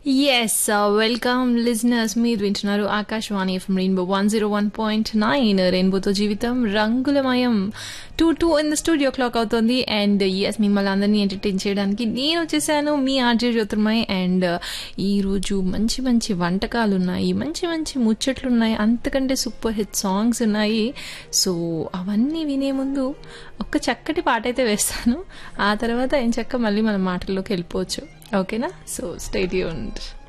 yes welcome listeners మీరు వింటున్నారు Akashvani FM rainbow one zero one point nine రెయిన్బోతో జీవితం రంగులమయం two two in the studio clock అవుతుంది అండ్ ఎస్ మిమ్మల్ని అందరినీ ఎంటర్టైన్ చేయడానికి నేను వచ్చేసాను మీ ఆర్జే జ్యోతిర్మయ్ అండ్ ఈరోజు మంచి మంచి వంటకాలు ఉన్నాయి మంచి మంచి ముచ్చట్లు ఉన్నాయి అంతకంటే సూపర్ హిట్ సాంగ్స్ ఉన్నాయి సో అవన్నీ వినే ముందు ఒక చక్కటి పాట అయితే వేస్తాను ఆ తర్వాత ఏం చక్క మళ్ళీ మన మాటల్లోకి వెళ్ళిపోవచ్చు ఓకేనా సో స్టేట్ యూన్డ్